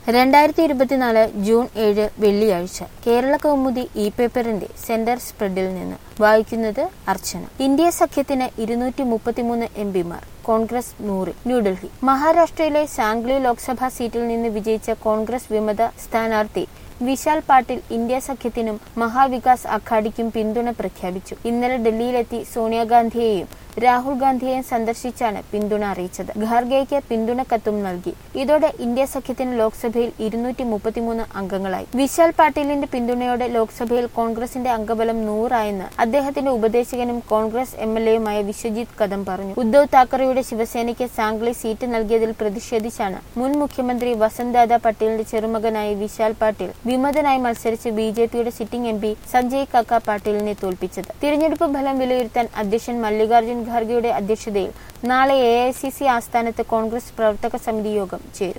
രണ്ടായിരത്തി ഇരുപത്തിനാല് ജൂൺ ഏഴ് വെള്ളിയാഴ്ച കേരള കൗമുദി ഇ പേപ്പറിന്റെ സെന്റർ സ്പ്രെഡിൽ നിന്ന് വായിക്കുന്നത് അർച്ചന ഇന്ത്യ സഖ്യത്തിന് ഇരുന്നൂറ്റി മുപ്പത്തിമൂന്ന് എം പിമാർ കോൺഗ്രസ് നൂറ് ന്യൂഡൽഹി മഹാരാഷ്ട്രയിലെ സാംഗ്ലി ലോക്സഭാ സീറ്റിൽ നിന്ന് വിജയിച്ച കോൺഗ്രസ് വിമത സ്ഥാനാർത്ഥി വിശാൽ പാട്ടിൽ ഇന്ത്യ സഖ്യത്തിനും മഹാവികാസ് അഘാഡിക്കും പിന്തുണ പ്രഖ്യാപിച്ചു ഇന്നലെ ഡൽഹിയിലെത്തി സോണിയാഗാന്ധിയെയും രാഹുൽ ഗാന്ധിയെയും സന്ദർശിച്ചാണ് പിന്തുണ അറിയിച്ചത് ഖാർഗെയ്ക്ക് പിന്തുണ കത്തും നൽകി ഇതോടെ ഇന്ത്യ സഖ്യത്തിന് ലോക്സഭയിൽ ഇരുന്നൂറ്റി മുപ്പത്തിമൂന്ന് അംഗങ്ങളായി വിശാൽ പാട്ടീലിന്റെ പിന്തുണയോടെ ലോക്സഭയിൽ കോൺഗ്രസിന്റെ അംഗബലം നൂറായെന്ന് അദ്ദേഹത്തിന്റെ ഉപദേശകനും കോൺഗ്രസ് എം എൽ എയുമായ വിശ്വജിത് കദം പറഞ്ഞു ഉദ്ധവ് താക്കറെയുടെ ശിവസേനയ്ക്ക് സാംഗ്ലി സീറ്റ് നൽകിയതിൽ പ്രതിഷേധിച്ചാണ് മുൻ മുഖ്യമന്ത്രി വസന്ത്ദാദ പട്ടേലിന്റെ ചെറുമകനായ വിശാൽ പാട്ടീൽ വിമതനായി മത്സരിച്ച് ബി ജെ പിയുടെ sitting M P Sanjay Kaka പാട്ടീലിനെ തോൽപ്പിച്ചത് തിരഞ്ഞെടുപ്പ് ഫലം വിലയിരുത്താൻ അധ്യക്ഷൻ മല്ലികാർജ്ജുൻ ഖാർഗെയുടെ അധ്യക്ഷതയിൽ നാളെ എ ആസ്ഥാനത്ത് കോൺഗ്രസ് പ്രവർത്തക സമിതി യോഗം ചേരും